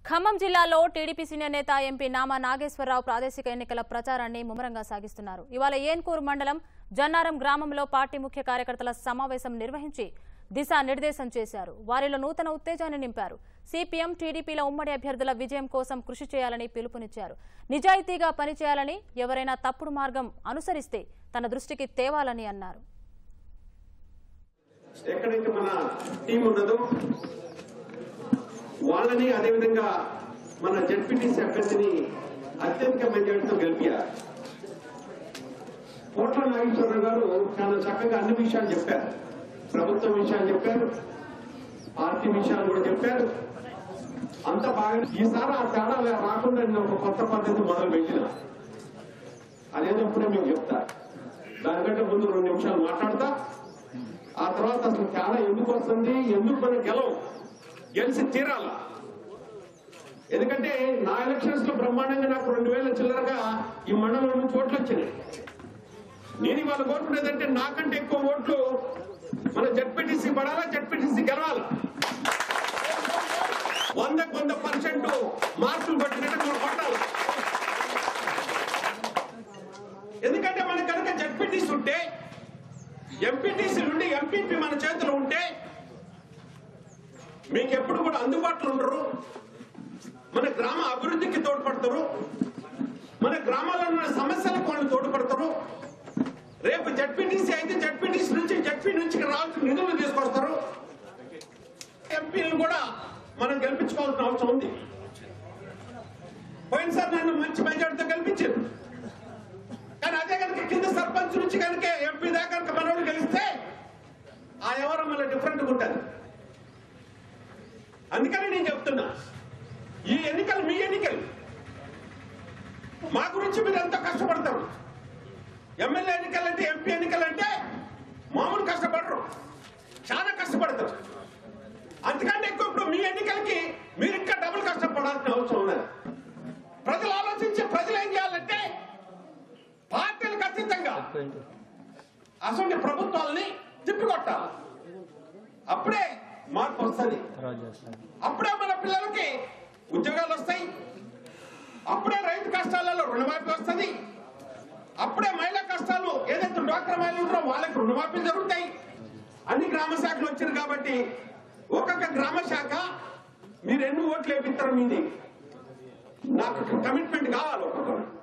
ఖమ్మం జిల్లాలో TDP senior నేత MP Nama Nageswararao ప్రాదేశిక ఎన్నికల ప్రచారాన్ని ముమ్మరంగా సాగిస్తున్నారు ఇవాళ ఏన్కూరు మండలం జన్నారం గ్రామంలో పార్టీ ముఖ్య కార్యకర్తల సమావేశం నిర్వహించి దిశా నిర్దేశం చేశారు వారిలో నూతన ఉత్తేజాన్ని నింపారు సిపిఎం టీడీపీల ఉమ్మడి అభ్యర్థుల విజయం కోసం కృషి చేయాలని పిలుపునిచ్చారు నిజాయితీగా పనిచేయాలని ఎవరైనా తప్పుడు మార్గం అనుసరిస్తే తన దృష్టికి తేవాలని అన్నారు ఎక్కడైతే మన టీం ఉన్నదో వాళ్ళని అదేవిధంగా మన జడ్పీటీసీ అభ్యర్థిని అత్యధిక మెజార్టీతో గెలిపారు కోట్ల నాగేశ్వరరావు గారు చాలా చక్కగా అన్ని విషయాలు చెప్పారు ప్రభుత్వం విషయాలు చెప్పారు పార్టీ విషయాలు కూడా చెప్పారు అంత బాగా ఈసారి ఆ తేడా రాకుండా నేను ఒక కొత్త పద్ధతి మొదలు పెట్టిన అదేదో ఇప్పుడే మీకు చెప్తా దానికంటే ముందు రెండు నిమిషాలు మాట్లాడతా ఆ తర్వాత అసలు తేడా ఎందుకు వస్తుంది ఎందుకు మనం గెలవం గెలిచి తీరాల ఎందుకంటే నా ఎలక్షన్స్ లో బ్రహ్మాండంగా నాకు రెండు వేల చిల్లరగా ఈ మండలం నుంచి ఓట్లు వచ్చినాయి నేను ఇవాళ కోరుకునేదంటే నాకంటే ఎక్కువ ఓట్లు మన జడ్పీటీసీ పడాలా జడ్పీటీసీ గెలవాలి వందకు వంద పర్సెంట్ మార్కులు పట్టినట్టు మనం కొట్టాలి ఎందుకంటే మన కనుక జడ్పీటీసీ ఉంటే ఎంపీటీసీ నుండి ఎంపీపీ మన చేతిలో ఉంటే మీకు ఎప్పుడు కూడా అందుబాటులో ఉండరు మన గ్రామ అభివృద్ధికి తోడ్పడతారు మన గ్రామాల్లో ఉన్న సమస్యలకు వాళ్ళు తోడ్పడతారు రేపు జడ్పీటీసీ అయితే జడ్పీటీసీ నుంచి జడ్పీ నుంచి రావాల్సిన నిధులు తీసుకొస్తారు ఎంపీలను కూడా మనం గెలిపించుకోవాల్సిన అవసరం ఉంది పోయినసారి నన్ను మంచి మెజార్టీతో గెలిపించారు కానీ అదే కనుక కింద సర్పంచ్ నుంచి కనుక ఎంపీ దాకా కనుక మనోడు గెలిస్తే ఆ ఎవరం మళ్ళీ డిఫరెంట్ ఉంటుంది అందుకని నేను చెప్తున్నా ఈ ఎన్నికలు మీ ఎన్నికలు మా గురించి మీరు ఎంతో కష్టపడతారు ఎమ్మెల్యే ఎన్నికలంటే ఎంపీ ఎన్నికలంటే మామూలు కష్టపడరు చాలా కష్టపడతారు అంతకంటే ఎక్కువ ఇప్పుడు మీ ఎన్నికలకి మీరు ఇంకా డబుల్ కష్టపడాల్సిన అవసరం ఉన్నది ప్రజలు ఆలోచించి ప్రజలు ఏం చేయాలంటే పార్టీలకు అతీతంగా అసలు ప్రభుత్వాలని తిప్పికొట్టాలి అప్పుడే మార్పు వస్తుంది అప్పుడే మన పిల్లలకి ఉద్యోగాలు వస్తాయి అప్పుడే రైతు కష్టాలలో రుణమాఫీ వస్తుంది అప్పుడే మహిళా కష్టాలు ఏదైతే డ్వాక్రా మహిళలు ఉంటారో వాళ్ళకి రుణమాఫీ జరుగుతాయి అన్ని గ్రామ శాఖలు వచ్చారు కాబట్టి ఒక్కొక్క గ్రామ శాఖ మీరు ఎన్ని ఓట్లు వేపిస్తారు మీది నాకు కమిట్మెంట్ కావాలి ఒక్కొక్కరు